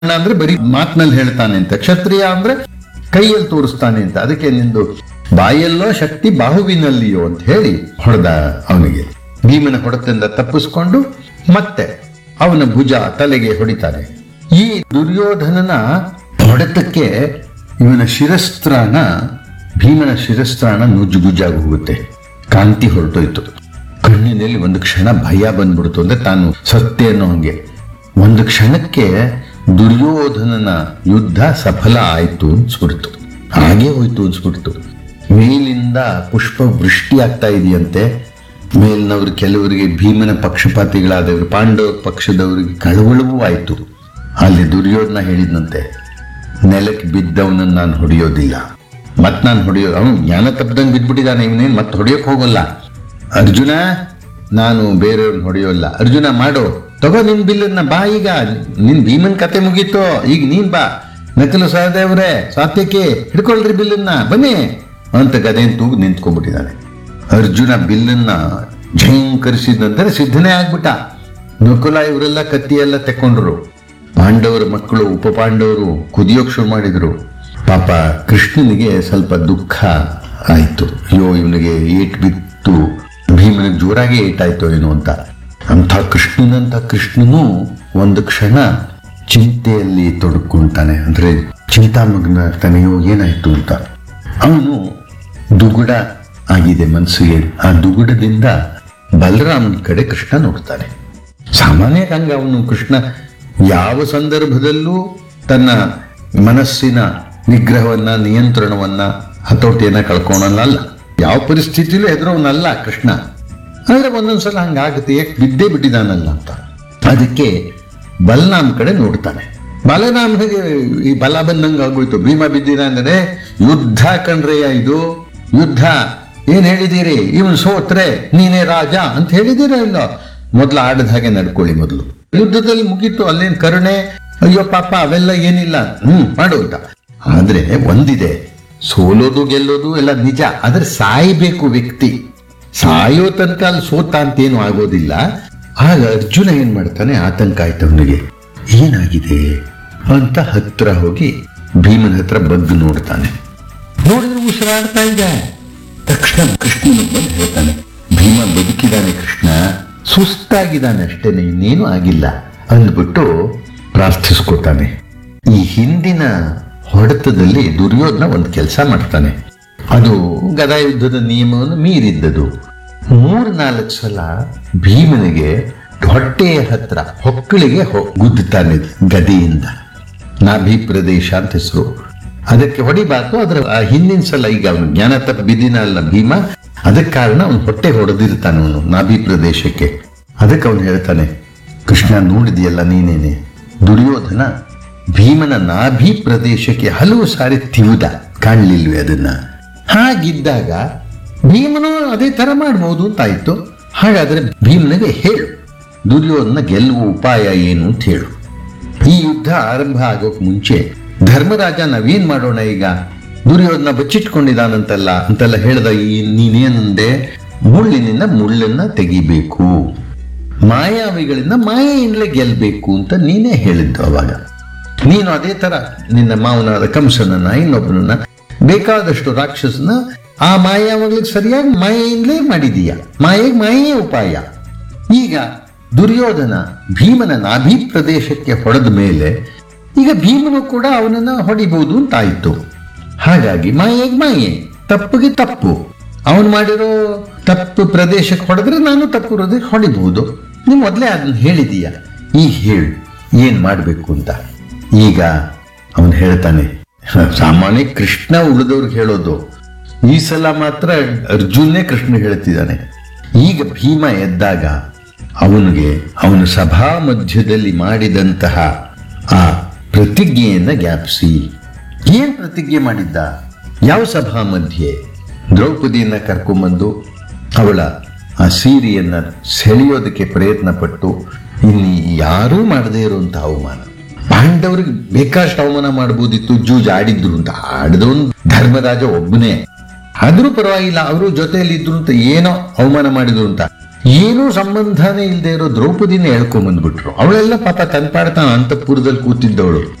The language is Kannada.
ಬ್ರಾಹ್ಮಣ ಅಂದ್ರೆ ಬರೀ ಮಾತಿನಲ್ಲಿ ಹೇಳ್ತಾನೆ ಅಂತ ಕ್ಷತ್ರಿಯ ಅಂದ್ರೆ ಕೈಯಲ್ಲಿ ತೋರಿಸ್ತಾನೆ ಅಂತ ಅದಕ್ಕೆ ನಿಂದು ಬಾಯಲ್ಲೋ ಶಕ್ತಿ ಬಾಹುವಿನಲ್ಲಿಯೋ ಅಂತ ಹೇಳಿ ಹೊಡೆದ ಅವನಿಗೆ ಭೀಮನ ಹೊಡೆತದಿಂದ ತಪ್ಪಿಸ್ಕೊಂಡು ಮತ್ತೆ ಅವನ ಭುಜ ತಲೆಗೆ ಹೊಡಿತಾನೆ ಈ ದುರ್ಯೋಧನನ ಹೊಡೆತಕ್ಕೆ ಇವನ ಶಿರಸ್ತ್ರಾಣ ಭೀಮನ ಶಿರಸ್ತ್ರಾಣ ನುಜ್ಜುಗುಜ್ಜಾಗಿ ಹೋಗುತ್ತೆ ಕಾಂತಿ ಹೊರಟೋಯ್ತು ಕಣ್ಣಿನಲ್ಲಿ ಒಂದು ಕ್ಷಣ ಭಯ ಬಂದ್ಬಿಡ್ತು ಅಂದ್ರೆ ತಾನು ಸತ್ಯ ಅನ್ನೋ ಹಂಗೆ ಒಂದು ಕ್ಷಣಕ್ಕೆ ದುರ್ಯೋಧನನ ಯುದ್ಧ ಸಫಲ ಆಯ್ತು ಅನ್ಸ್ಬಿಡ್ತು ಹಾಗೆ ಹೋಯ್ತು ಅನ್ಸ್ಬಿಡ್ತು ಮೇಲಿಂದ ಪುಷ್ಪ ವೃಷ್ಟಿ ಆಗ್ತಾ ಇದೆಯಂತೆ ಮೇಲಿನವ್ರು ಕೆಲವರಿಗೆ ಭೀಮನ ಪಕ್ಷಪಾತಿಗಳಾದವರು ಪಾಂಡವ ಪಕ್ಷದವರಿಗೆ ಕಳವಳವೂ ಆಯ್ತು ಅಲ್ಲಿ ದುರ್ಯೋಧನ ಹೇಳಿದ್ನಂತೆ ನೆಲಕ್ಕೆ ಬಿದ್ದವನನ್ನ ನಾನು ಹೊಡೆಯೋದಿಲ್ಲ ಮತ್ ನಾನು ಹೊಡೆಯೋ ಅವನು ಜ್ಞಾನ ತಪ್ಪದಂಗೆ ಬಿದ್ಬಿಟ್ಟಿದ್ದಾನೆ ಇವನೇನು ಮತ್ತೆ ಹೊಡೆಯೋಕ್ ಹೋಗಲ್ಲ ಅರ್ಜುನ ನಾನು ಬೇರೆಯವ್ರನ್ನ ಹೊಡೆಯೋಲ್ಲ ಅರ್ಜುನ ಮಾಡೋ ತಗೋ ನಿನ್ ಬಿಲ್ಲನ್ನ ಬಾ ಈಗ ನಿನ್ ಭೀಮನ್ ಕತೆ ಮುಗೀತು ಈಗ ನೀನ್ ಬಾ ನಕಲು ಸಹದೇವ್ರೆ ಸಾತ್ಯಕ್ಕೆ ಹಿಡ್ಕೊಳ್ರಿ ಬಿಲ್ಲನ್ನ ಬನ್ನಿ ಅಂತ ಗದೆನ್ ತೂಗ್ ನಿಂತ್ಕೊಂಡ್ಬಿಟ್ಟಿದ್ದಾನೆ ಅರ್ಜುನ ಬಿಲ್ಲನ್ನ ಝಂಕರಿಸಿದ ನಂತರ ಸಿದ್ಧನೇ ಆಗ್ಬಿಟ್ಟ ನಕುಲ ಇವರೆಲ್ಲ ಕತ್ತಿ ಎಲ್ಲ ತೆಕ್ಕೊಂಡ್ರು ಪಾಂಡವರ ಮಕ್ಕಳು ಉಪ ಪಾಂಡವರು ಕುದಿಯೋಕ್ ಶುರು ಮಾಡಿದ್ರು ಪಾಪ ಕೃಷ್ಣನಿಗೆ ಸ್ವಲ್ಪ ದುಃಖ ಆಯ್ತು ಅಯ್ಯೋ ಇವನಿಗೆ ಏಟ್ ಬಿತ್ತು ಭೀಮನಿಗೆ ಜೋರಾಗಿ ಏಟಾಯ್ತು ಏನೋ ಅಂತ ಅಂಥ ಕೃಷ್ಣನಂತ ಕೃಷ್ಣನು ಒಂದು ಕ್ಷಣ ಚಿಂತೆಯಲ್ಲಿ ತೊಡಕೊಂತಾನೆ ಅಂದ್ರೆ ಚಿಂತಾಮಗ್ನ ಆಗ್ತಾನೆಯೋ ಏನಾಯ್ತು ಅಂತ ಅವನು ದುಗುಡ ಆಗಿದೆ ಮನಸ್ಸಿಗೆ ಆ ದುಗುಡದಿಂದ ಬಲರಾಮನ ಕಡೆ ಕೃಷ್ಣ ನೋಡ್ತಾನೆ ಸಾಮಾನ್ಯ ಹಂಗ ಅವನು ಕೃಷ್ಣ ಯಾವ ಸಂದರ್ಭದಲ್ಲೂ ತನ್ನ ಮನಸ್ಸಿನ ನಿಗ್ರಹವನ್ನ ನಿಯಂತ್ರಣವನ್ನ ಹತೋಟಿಯನ್ನ ಕಳ್ಕೊಳಲ್ಲ ಯಾವ ಪರಿಸ್ಥಿತಿಲೂ ಹೆದರೋನಲ್ಲ ಕೃಷ್ಣ ಆದ್ರೆ ಒಂದೊಂದ್ಸಲ ಹಂಗಾಗುತ್ತೆ ಯಾಕೆ ಬಿದ್ದೇ ಬಿಟ್ಟಿದಾನಲ್ಲ ಅಂತ ಅದಕ್ಕೆ ಬಲರಾಮ್ ಕಡೆ ನೋಡ್ತಾನೆ ಬಲರಾಮ್ಗೆ ಈ ಬಲ ಬಂದಂಗೆ ಆಗೋಯ್ತು ಭೀಮ ಬಿದ್ದಿರ ಅಂದ್ರೆ ಯುದ್ಧ ಕಣ್ರಯ್ಯ ಇದು ಯುದ್ಧ ಏನ್ ಹೇಳಿದ್ದೀರಿ ಇವನ್ ಸೋತ್ರೆ ನೀನೇ ರಾಜ ಅಂತ ಹೇಳಿದ್ದೀರಾ ಇಲ್ಲ ಮೊದ್ಲು ಆಡದ ಹಾಗೆ ನಡ್ಕೊಳ್ಳಿ ಮೊದಲು ಯುದ್ಧದಲ್ಲಿ ಮುಗೀತು ಅಲ್ಲೇನ್ ಕರುಣೆ ಅಯ್ಯೋ ಪಾಪ ಅವೆಲ್ಲ ಏನಿಲ್ಲ ಹ್ಮ್ ಮಾಡು ಅಂತ ಆದ್ರೆ ಒಂದಿದೆ ಸೋಲೋದು ಗೆಲ್ಲೋದು ಎಲ್ಲ ನಿಜ ಆದ್ರೆ ಸಾಯ್ಬೇಕು ವ್ಯಕ್ತಿ ಸಾಯೋ ತನಕ ಅಲ್ಲಿ ಸೋತ ಅಂತೇನು ಆಗೋದಿಲ್ಲ ಆಗ ಅರ್ಜುನ ಏನ್ ಮಾಡ್ತಾನೆ ಆತಂಕ ಆಯ್ತು ಅವನಿಗೆ ಏನಾಗಿದೆ ಅಂತ ಹತ್ರ ಹೋಗಿ ಭೀಮನ ಹತ್ರ ಬಗ್ಗು ನೋಡ್ತಾನೆ ನೋಡಿದ್ರೆ ಉಸಿರಾಡ್ತಾ ಇದೆ ತಕ್ಷಣ ಕೃಷ್ಣನು ಬಂದು ಹೇಳ್ತಾನೆ ಭೀಮ ಬದುಕಿದಾನೆ ಕೃಷ್ಣ ಸುಸ್ತಾಗಿದ್ದಾನೆ ಅಷ್ಟೇನೆ ಇನ್ನೇನು ಆಗಿಲ್ಲ ಅಂದ್ಬಿಟ್ಟು ಪ್ರಾರ್ಥಿಸ್ಕೊತಾನೆ ಈ ಹಿಂದಿನ ಹೊಡೆತದಲ್ಲಿ ದುರ್ಯೋಧನ ಒಂದು ಕೆಲಸ ಮಾಡ್ತಾನೆ ಅದು ಗದಾಯುದ್ಧದ ನಿಯಮವನ್ನು ಮೀರಿದ್ದದು ಮೂರ್ನಾಲ್ಕು ಸಲ ಭೀಮನಿಗೆ ಹೊಟ್ಟೆಯ ಹತ್ರ ಹೊಕ್ಕಳಿಗೆ ಹೊ- ಗುದ್ದುತ್ತಾನೆ ಗದೆಯಿಂದ ನಾಭಿ ಪ್ರದೇಶ ಅಂತ ಹೆಸರು ಅದಕ್ಕೆ ಹೊಡಿಬಾರ್ದು ಅದರ ಆ ಹಿಂದಿನ ಸಲ ಈಗ ಅವನು ಜ್ಞಾನ ತಪ್ಪ ಬಿದ್ದಿನ ಅಲ್ಲ ಭೀಮ ಅದಕ್ಕೆ ಕಾರಣ ಅವನು ಹೊಟ್ಟೆ ಹೊಡೆದಿರ್ತಾನೆ ಅವನು ನಾಭಿ ಪ್ರದೇಶಕ್ಕೆ ಅದಕ್ಕೆ ಅವನು ಹೇಳ್ತಾನೆ ಕೃಷ್ಣ ನೋಡಿದೆಯಲ್ಲ ನೀನೇನೆ ದುರ್ಯೋಧನ ಭೀಮನ ನಾಭಿ ಪ್ರದೇಶಕ್ಕೆ ಹಲವು ಸಾರಿ ತಿವಿದ ಕಾಣಲಿಲ್ವೇ ಅದನ್ನ ಹಾಗಿದ್ದಾಗ ಭೀಮನು ಅದೇ ತರ ಮಾಡ್ಬೋದು ಅಂತಾಯ್ತು ಹಾಗಾದ್ರೆ ಭೀಮನಿಗೆ ಹೇಳು ದುರ್ಯೋಧನ ಗೆಲ್ಲುವ ಉಪಾಯ ಏನು ಅಂತ ಹೇಳು ಈ ಯುದ್ಧ ಆರಂಭ ಆಗೋಕ್ ಮುಂಚೆ ಧರ್ಮರಾಜ ನಾವೇನ್ ಮಾಡೋಣ ಈಗ ದುರ್ಯೋಧನ ಬಚ್ಚಿಟ್ಕೊಂಡಿದಾನಂತಲ್ಲ ಅಂತೆಲ್ಲ ಹೇಳ್ದ ಈ ನೀನೇನಂದೆ ಮುಳ್ಳಿನಿಂದ ಮುಳ್ಳನ್ನ ತೆಗಿಬೇಕು ಮಾಯಾವಿಗಳಿಂದ ಮಾಯೆಯಿಂದಲೇ ಗೆಲ್ಬೇಕು ಅಂತ ನೀನೇ ಹೇಳಿದ್ದು ಅವಾಗ ನೀನು ಅದೇ ತರ ನಿನ್ನ ಮಾವನಾದ ಕಂಸನನ್ನ ಇನ್ನೊಬ್ಬನನ್ನ ಬೇಕಾದಷ್ಟು ರಾಕ್ಷಸನ ಆ ಮಾಯಾವಗಳಿಗೆ ಸರಿಯಾಗಿ ಮಾಯೆಯಿಂದಲೇ ಮಾಡಿದೀಯ ಮಾಯೆಗೆ ಮಾಯೆಯೇ ಉಪಾಯ ಈಗ ದುರ್ಯೋಧನ ಭೀಮನ ನಾಭಿ ಪ್ರದೇಶಕ್ಕೆ ಹೊಡೆದ ಮೇಲೆ ಈಗ ಭೀಮನು ಕೂಡ ಅವನನ್ನ ಹೊಡಿಬಹುದು ಅಂತಾಯ್ತು ಹಾಗಾಗಿ ಮಾಯೆಗೆ ಮಾಯೆ ತಪ್ಪಿಗೆ ತಪ್ಪು ಅವನು ಮಾಡಿರೋ ತಪ್ಪು ಪ್ರದೇಶಕ್ಕೆ ಹೊಡೆದ್ರೆ ನಾನು ತಪ್ಪು ಹೃದಯ ಹೊಡಿಬಹುದು ನೀವು ಮೊದಲೇ ಅದನ್ನ ಹೇಳಿದೀಯ ಈಗ ಹೇಳು ಏನ್ ಮಾಡ್ಬೇಕು ಅಂತ ಈಗ ಅವನು ಹೇಳ್ತಾನೆ ಸಾಮಾನ್ಯ ಕೃಷ್ಣ ಉಳಿದವ್ರಿಗೆ ಹೇಳೋದು ಈ ಸಲ ಮಾತ್ರ ಅರ್ಜುನ್ನೇ ಕೃಷ್ಣ ಹೇಳ್ತಿದ್ದಾನೆ ಈಗ ಭೀಮ ಎದ್ದಾಗ ಅವನಿಗೆ ಅವನು ಸಭಾ ಮಧ್ಯದಲ್ಲಿ ಮಾಡಿದಂತಹ ಆ ಪ್ರತಿಜ್ಞೆಯನ್ನ ಜ್ಞಾಪಿಸಿ ಏನ್ ಪ್ರತಿಜ್ಞೆ ಮಾಡಿದ್ದ ಯಾವ ಸಭಾ ಮಧ್ಯೆ ದ್ರೌಪದಿಯನ್ನ ಕರ್ಕೊಂಬಂದು ಅವಳ ಆ ಸೀರೆಯನ್ನ ಸೆಳೆಯೋದಕ್ಕೆ ಪ್ರಯತ್ನ ಪಟ್ಟು ಇಲ್ಲಿ ಯಾರೂ ಮಾಡದೇ ಇರುವಂತ ಅವಮಾನ ಪಾಂಡವರಿಗೆ ಬೇಕಾಷ್ಟು ಅವಮಾನ ಮಾಡಬಹುದಿತ್ತು ಜೂಜ್ ಆಡಿದ್ರು ಅಂತ ಆಡಿದವನು ಧರ್ಮರಾಜ ಒಬ್ಬನೇ ಆದ್ರೂ ಪರವಾಗಿಲ್ಲ ಅವರು ಜೊತೆಯಲ್ಲಿ ಇದ್ರು ಅಂತ ಏನೋ ಅವಮಾನ ಮಾಡಿದ್ರು ಅಂತ ಏನೂ ಸಂಬಂಧನೇ ಇಲ್ಲದೆ ಇರೋ ದ್ರೌಪದಿನ ಹೇಳ್ಕೊಂಬಂದ್ಬಿಟ್ರು ಅವಳೆಲ್ಲ ಪಾಪ ತನ್ಪಾಡ್ತಾನ ಅಂತಃಪುರದಲ್ಲಿ ಕೂತಿದ್ದವಳು